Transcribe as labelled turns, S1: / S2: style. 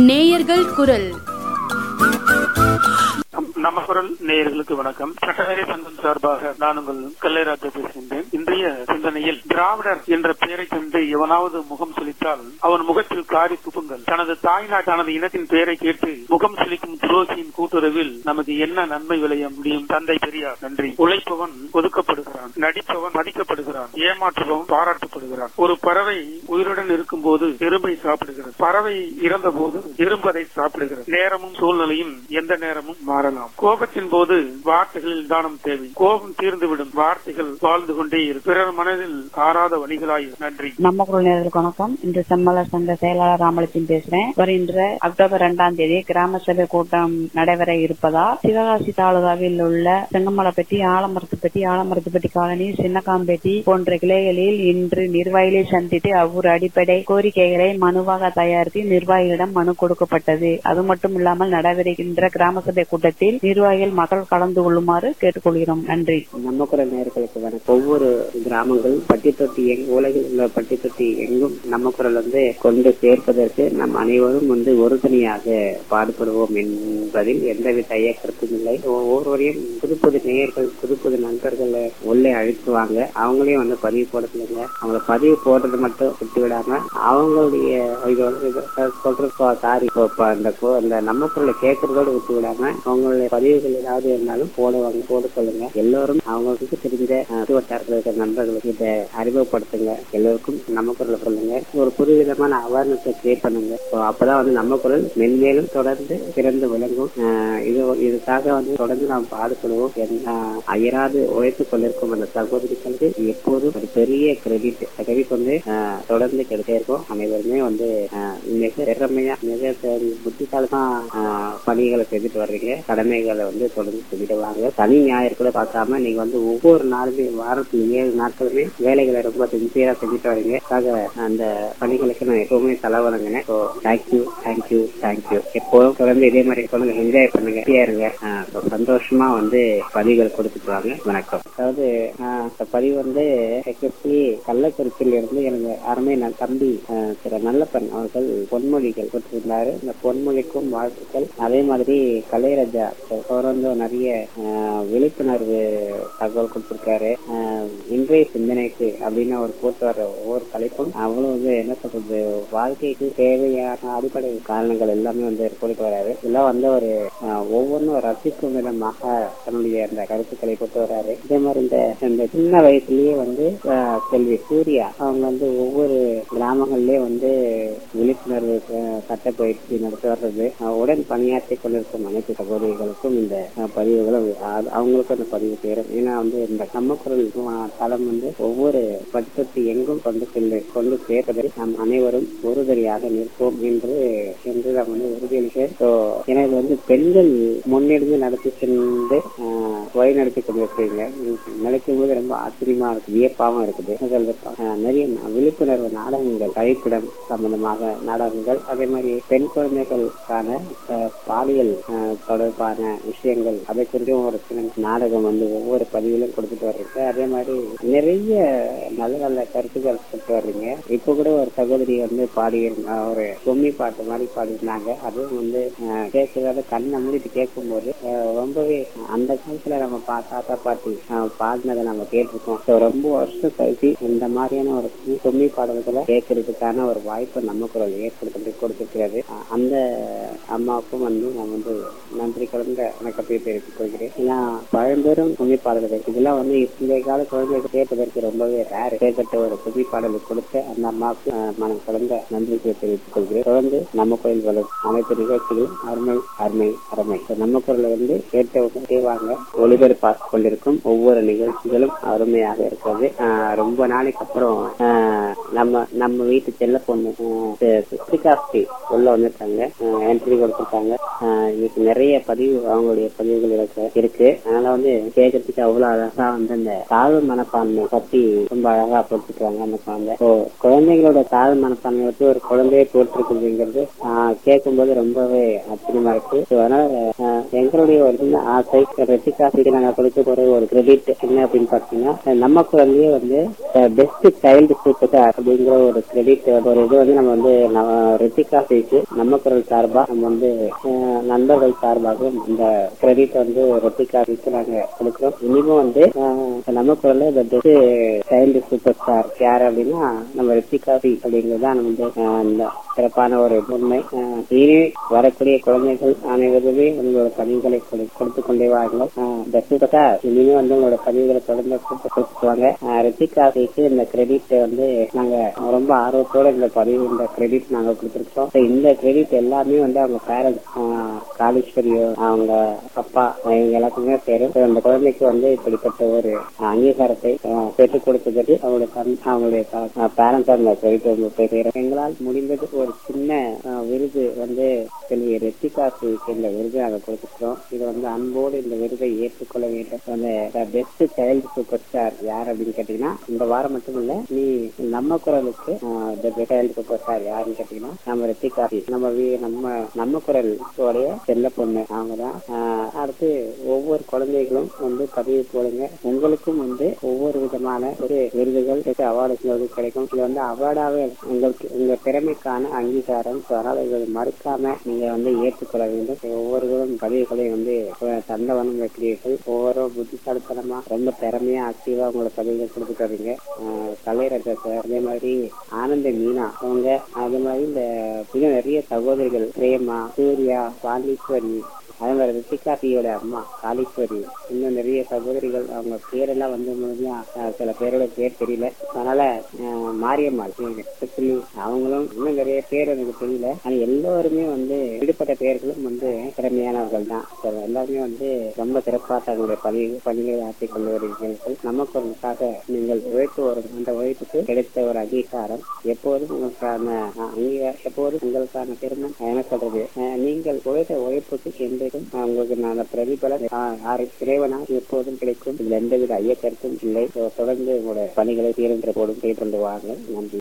S1: நேயர்கள் குரல்
S2: நம்ம குரல் நேயர்களுக்கு வணக்கம் சட்டவேரி சங்கம் சார்பாக நான் உங்கள் கல்லைராஜா பேசுகின்றேன் இன்றைய சிந்தனையில் திராவிடர் என்ற பெயரை கொண்டு எவனாவது முகம் சுளித்தால் அவன் முகத்தில் காரி துப்புங்கள் தனது தாய்நாட்டானது இனத்தின் பெயரை கேட்டு முகம் சுளிக்கும் துரோகியின் கூட்டுறவில் நமக்கு என்ன நன்மை விளைய முடியும் தந்தை பெரியார் நன்றி உழைப்பவன் ஒதுக்கப்படுகிறான் நடிப்பவன் மதிக்கப்படுகிறான் ஏமாற்றுபவன் பாராட்டப்படுகிறான் ஒரு பறவை உயிருடன் இருக்கும் போது எறும்பை சாப்பிடுகிறது பறவை இறந்த போது எறும்பதை சாப்பிடுகிறது நேரமும் சூழ்நிலையும் எந்த நேரமும் மாறலாம் கோபத்தின் போது வார்த்தைகளில் தானம் தேவை கோபம் தீர்ந்துவிடும் வார்த்தைகள் வாழ்ந்து கொண்டே இரு பிறர் மனதில் ஆறாத வழிகளாய் நன்றி
S3: நம்ம குரல் நேயர்களுக்கு வணக்கம் இன்று செம்மலர் சங்க செயலாளர் ராமலட்சுமி பேசுறேன் வருகின்ற அக்டோபர் இரண்டாம் தேதி கிராம சபை கூட்டம் நடைபெற இருப்பதால் சிவகாசி தாலுகாவில் உள்ள செங்கமலப்பட்டி ஆலமரத்துப்பட்டி ஆலமரத்துப்பட்டி காலனி சின்னக்காம்பேட்டி போன்ற கிளைகளில் இன்று நிர்வாகிகளை சந்தித்து அவ்வொரு அடிப்படை கோரிக்கைகளை மனுவாக தயாரித்து நிர்வாகிகளிடம் மனு கொடுக்கப்பட்டது அது மட்டும் இல்லாமல் நடைபெறுகின்ற கிராம சபை கூட்டத்தில் நிர்வாகிகள் மக்கள் கலந்து கொள்ளுமாறு கேட்டுக்கொள்கிறோம் நன்றி
S4: நம்ம குரல் நேர்களுக்கு வணக்கம் ஒவ்வொரு கிராமங்கள் பட்டி தொட்டி எங் உலகில் உள்ள பட்டி தொட்டி எங்கும் நம்ம குரல் வந்து கொண்டு சேர்ப்பதற்கு நம் அனைவரும் வந்து ஒருதனியாக பாடுபடுவோம் என்பதில் எந்தவித ஐயக்கருத்தும் இல்லை ஒவ்வொருவரையும் புது புது நேயர்கள் புது புது நண்பர்களை உள்ளே அழைத்துவாங்க அவங்களையும் வந்து பதிவு போட சொல்லுங்க அவங்கள பதிவு போடுறது மட்டும் விட்டு விடாம அவங்களுடைய இது வந்து இது சொல்றது சாரி அந்த கோ- அந்த நம்ம குரலை கேட்கறதோட விட்டு விடாம அவங்களுடைய பதிவுகள் ஏதாவது இருந்தாலும் போடுவாங்க போட சொல்லுங்க எல்லோரும் அவங்களுக்கு தெரிஞ்ச அஹ், சுற்று வட்டாரத்தில் இருக்கிற நண்பர்களுக்கு இதை அறிமுகப்படுத்துங்க எல்லோருக்கும் நம்ம குரலை சொல்லுங்க ஒரு புது விதமான அவேர்னஸ் கிரியேட் பண்ணுங்க So, அப்பதான் வந்து நம்ம குரல் மென்மேலும் தொடர்ந்து சிறந்து விளங்கும் அஹ், இது இதுக்காக வந்து தொடர்ந்து நாம் பாடுபடுவோம் என்ன அயராது உழைத்துக் கொண்டிருக்கும் அந்த சகோதரிகளுக்கு எப்போதும் ஒரு பெரிய கிரெடிட் கிரெடிட் வந்து அஹ், தொடர்ந்து கிடைத்தே இருக்கும் அனைவருமே வந்து அஹ், மிக திறமையா மிக தெ- புத்திசாலமா அஹ், பணிகளை செஞ்சுட்டு வர்றீங்க கடமைகளை வந்து தொடர்ந்து செஞ்சுட்டு வாங்க சனி ஞாயிறு கூட பார்க்காம நீங்க வந்து ஒவ்வொரு நாளுமே வாரத்துல ஏழு நாட்களுமே வேலைகளை ரொம்ப சின்சியரா செஞ்சுட்டு வரீங்க அதுக்காக அந்த பணிகளுக்கு நான் எப்பவுமே தலை வணங்கினேன் ஸோ தேங்க்யூ தேங்க்யூ தேங்க்யூ எப்போதும் தொடர்ந்து இதே மாதிரி பண்ணுங்க என்ஜாய் பண்ணுங்க ஹாப்பியா இருங்க அஹ், so சந்தோஷமா வந்து பதிவுகள் கொடுத்துட்டு வாங்க வணக்கம் அதாவது அஹ், இந்த பதிவு வந்து எக்ஸ்பி கள்ளக்குறிச்சியில் இருந்து எனக்கு அருமை ந- தம்பி அஹ், திரு நல்லப்பன் அவர்கள் பொன்மொழிகள் கொடுத்திருந்தாரு இந்த பொன்மொழிக்கும் வாழ்த்துக்கள் அதே மாதிரி கலைராஜா அவர் வந்து நிறைய அஹ், விழிப்புணர்வு தகவல் கொடுத்திருக்காரு அஹ், இன்றைய சிந்தனைக்கு அப்படின்னு அவர் போட்டு வர ஒவ்வொரு தலைப்பும் அவங்களும் வந்து என்ன சொல்றது வாழ்க்கைக்கு தேவையான அடிப்படை காரணங்கள் எல்லாமே வந்து கொடுத்து வராரு இதெல்லாம் வந்து ஒரு அஹ், ஒவ்வொன்றும் ரசிக்கும் விதமாக தன்னுடைய அந்த கருத்துக்களை கொண்டு வராரு இதே மாதிரி இந்த இந்த சின்ன வயசுலயே வந்து அஹ், செல்வி சூர்யா அவங்க வந்து ஒவ்வொரு கிராமங்கள்லயே வந்து விழிப்புணர்வு அஹ், சட்ட பயிற்சி நடத்தி வர்றது அஹ், உடன் பணியாற்றி கொண்டிருக்கும் அனைத்து சகோதரிகளுக்கும் இந்த அஹ், பதிவுகளும் அது- அவங்களுக்கும் அந்த பதிவு சேரும் ஏன்னா வந்து இந்த நம்ம குரல் அஹ், தளம் வந்து ஒவ்வொரு பட்சத்து எங்கும் கொண்டு செல்ல கொண்டு சேர்ப்பதில் நாம் அனைவரும் ஒருதரியாக நிற்போம் என்று என்று நாம் வந்து உறுதியளிக்க So, எனக்கு வந்து பெண்கள் முன்னெடுந்து நடத்தி சென்று அஹ், வழி நடத்தி கொண்டிருக்கிறீங்க நினைக்கும் போது ரொம்ப ஆச்சரியமா இருக்கு வியப்பாவும் இருக்குது அதுல, அஹ், நிறைய ந- விழிப்புணர்வு நாடகங்கள் கழிப்பிடம் சம்பந்தமாக நாடகங்கள் அதே மாதிரி பெண் குழந்தைகளுக்கான அஹ், பாலியல் அஹ், தொடர்பான விஷயங்கள் அதை குறித்தும் ஒரு சில நாடகம் வந்து ஒவ்வொரு பதிவிலும் கொடுத்துட்டு வர்றீங்க அதே மாதிரி நிறைய நல்ல நல்ல கருத்துக்கள் கொடுத்து வர்றீங்க இப்ப கூட ஒரு சகோதரி வந்து பாடி ஒரு பொம்மி பாட்டு மாதிரி பாடியிருந்தாங்க அதுவும் வந்து அஹ், கேட்கறத கண்ணை மூடிட்டு கேட்கும் போது ரொம்பவே அந்த காலத்துல நம்ம பா- தாத்தா பாட்டி அஹ், பாடினதை நம்ம கேட்டிருக்கோம் So, ரொம்ப வருஷம் கழிச்சு இந்த மாதிரியான ஒரு பொம்மி பாடல்களை கேட்கறதுக்கான ஒரு வாய்ப்பை நம்ம குரல் ஏற்படுத்தி கொடுத்திருக்கிறது அஹ், அந்த அம்மாவுக்கும் வந்து நான் வந்து நன்றி கலந்த வணக்கத்தை தெரிவித்துக் கொள்கிறேன் ஏன்னா பழம்பெரும் பொம்மி பாடல்கள் இதெல்லாம் வந்து இன்றைய கால குழந்தைகள் கேட்பதற்கு ரொம்பவே ரேர் கேட்கட்ட ஒரு பொம்மி பாடலை கொடுத்த அந்த அம்மாவுக்கு அஹ், மனம் கலந்த நன்றியை தெரிவித்துக் கொள்கிறேன் தொடர்ந்து நம்ம கோயில் வரும் அனைத்து நிகழ்ச்சிகளும் அருமை அருமை அருமை So, நம்ம குரலை வந்து கேட்டவங்க கேவாங்க ஒளிபரப்பாக கொண்டிருக்கும் ஒவ்வொரு நிகழ்ச்சிகளும் அருமையாக இருக்கிறது அஹ், ரொம்ப நாளைக்கு அப்புறம் அஹ், நம்ம நம்ம வீட்டு செல்ல பொண்ணு அஹ், சித்திகா ஸ்ரீ உள்ள வந்திருக்காங்க என்ட்ரி கொடுத்திருக்காங்க அஹ், இன்னைக்கு நிறைய பதிவு அவங்களுடைய பதிவுகள் இருக்கு இருக்கு அதனால வந்து கேட்கறதுக்கு அவ்வளவு அழகா வந்து அந்த தாழ்வு மனப்பான்மை பத்தி ரொம்ப அழகா போட்டுருக்காங்க அந்த குழந்தை இப்போ குழந்தைங்களோட தாழ்வு மனப்பான்மை வச்சு ஒரு குழந்தையை போட்டிருக்குதுங்கிறது கேட்கும்போது ரொம்பவே ஆச்சரியமா இருக்கு So, அதனால ஆஹ், எங்களுடைய ஒரு சின்ன ஆசை ரெட்டிகாசிக்கு நாங்க கொடுக்க போற ஒரு கிரெடிட் என்ன அப்படின்னு பாத்தீங்கன்னா நம்ம குழந்தையே வந்து பெஸ்ட் சைல்டு சூப்பர் அப்படிங்கிற ஒரு கிரெடிட் ஒரு இது வந்து நம்ம வந்து ரெட்டிகாசிக்கு நம்ம குரல் சார்பா நம்ம வந்து ஆஹ், நண்பர்கள் சார்பாக இந்த கிரெடிட் வந்து ரெட்டிகாசிக்கு நாங்க கொடுக்கிறோம் இனிமே வந்து ஆஹ், நம்ம குரல்ல இந்த பெஸ்ட் சைல்டு சூப்பர் ஸ்டார் யார் அப்படின்னா நம்ம ரெட்டிகாசி அப்படிங்கிறது தான் வந்து ஆஹ், இந்த சிறப்பான ஒரு உண்மை ஆஹ், இனி வரக்கூடிய குழந்தைகள் அனைவருமே உங்களோட பதிவுகளை கொடு- கொடுத்து கொண்டே வாருங்கள் ஆஹ், இந்த சூப்பர் இனிமே வந்து உங்களோட பதிவுகளை தொடர்ந்து கொடுத்து- கொடுத்துவாங்க ரித்திகாசிக்கு இந்த கிரெடிட் வந்து நாங்க ரொம்ப ஆர்வத்தோட இந்த பதிவு இந்த கிரெடிட் நாங்க கொடுத்துருக்கோம் So, இந்த கிரெடிட் எல்லாமே வந்து அவங்க பேரண்ட்ஸ் காலேஸ்வரியோ அவங்க அப்பா இவங்க எல்லாத்துக்குமே பேரும் So, அந்த குழந்தைக்கு வந்து இப்படிப்பட்ட ஒரு அங்கீகாரத்தை ஆஹ், பெற்றுக் கொடுத்ததற்கு அவங்களுடைய தன்- அவங்களுடைய பேரண்ட்ஸ் அந்த கிரெடிட் வந்து போய் சேரும். எங்களால் முடிந்தது ஒரு சின்ன ஆஹ், விருது வந்து செல்வி ரெத்திகாசுக்கு இந்த விருது நாங்க கொடுத்துருக்கோம் இது வந்து அன்போடு இந்த விருதை ஏற்றுக்கொள்ள வேண்டும் அந்த பெஸ்ட் சைல்டு சூப்பர் ஸ்டார் யார் அப்படின்னு கேட்டீங்கன்னா இந்த வாரம் மட்டும் இல்ல நீ நம்ம குரலுக்கு பெஸ்ட் சைல்டு சூப்பர் ஸ்டார் யாருன்னு கேட்டீங்கன்னா நம்ம ரெத்திகாசி நம்ம வீ- நம்ம நம்ம குரல் உடைய செல்ல பொண்ணு அவங்கதான் ஆஹ், அடுத்து ஒவ்வொரு குழந்தைகளும் வந்து பதிவு போடுங்க உங்களுக்கும் வந்து ஒவ்வொரு விதமான ஒரு விருதுகள் அவார்டு கிடைக்கும் இது வந்து அவார்டாவே உங்களுக்கு உங்க திறமைக்கான அங்கீகாரம் So, அதனால இதை மறுக்காம நீங்க வந்து ஏற்றுக்கொள்ள வேண்டும் ஒவ்வொருவரும் பதிவுகளையும் வந்து அஹ், தந்தவனம் வைக்கிறீர்கள் ஒவ்வொரு புத்திசாலித்தனமா ரொம்ப திறமையா ஆக்டிவா உங்களோட பதிவுகள் கொடுத்துட்டு வரீங்க அஹ், கலைரஜா சார் அதே மாதிரி ஆனந்த மீனா அவங்க அதே மாதிரி இந்த இன்னும் நிறைய சகோதரிகள் பிரேமா சூர்யா பாண்டீஸ்வரி அதே மாதிரி ரித்திகாசியோட அம்மா காளீஸ்வரி இன்னும் நிறைய சகோதரிகள் அவங்க பேரெல்லாம் வந்து முழுமையா, அஹ், சில பேரோட பேர் தெரியல அதனால அஹ், மாரியம்மாள் especially அவங்களும் இன்னும் நிறைய பேர் எனக்கு தெரியல ஆனா எல்லோருமே வந்து விடுபட்ட பேர்களும் வந்து திறமையானவர்கள் தான் So, எல்லாருமே வந்து ரொம்ப சிறப்பாக தங்களுடைய பணி பணிகளை ஆற்றிக் கொண்டு வருகிறீர்கள் நமக்கு ஒருக்காக நீங்கள் உழைத்து வரும் அந்த உழைப்புக்கு கிடைத்த ஒரு அங்கீகாரம் எப்போதும் உங்களுக்கான அஹ், அங்கீகாரம் எப்போதும் உங்களுக்கான திருமணம் என்ன சொல்றது அஹ், நீங்கள் உழைத்த உழைப்புக்கு என்றைக்கும் அஹ், உங்களுக்கு நான் பிரதிபலன் அஹ், ஆறு இறைவனா எப்போதும் கிடைக்கும் இதுல எந்தவித ஐய கருத்தும் இல்லை So, தொடர்ந்து உங்களுடைய பணிகளை தீரன்ற போடும் செய்து கொண்டு வாங்க நன்றி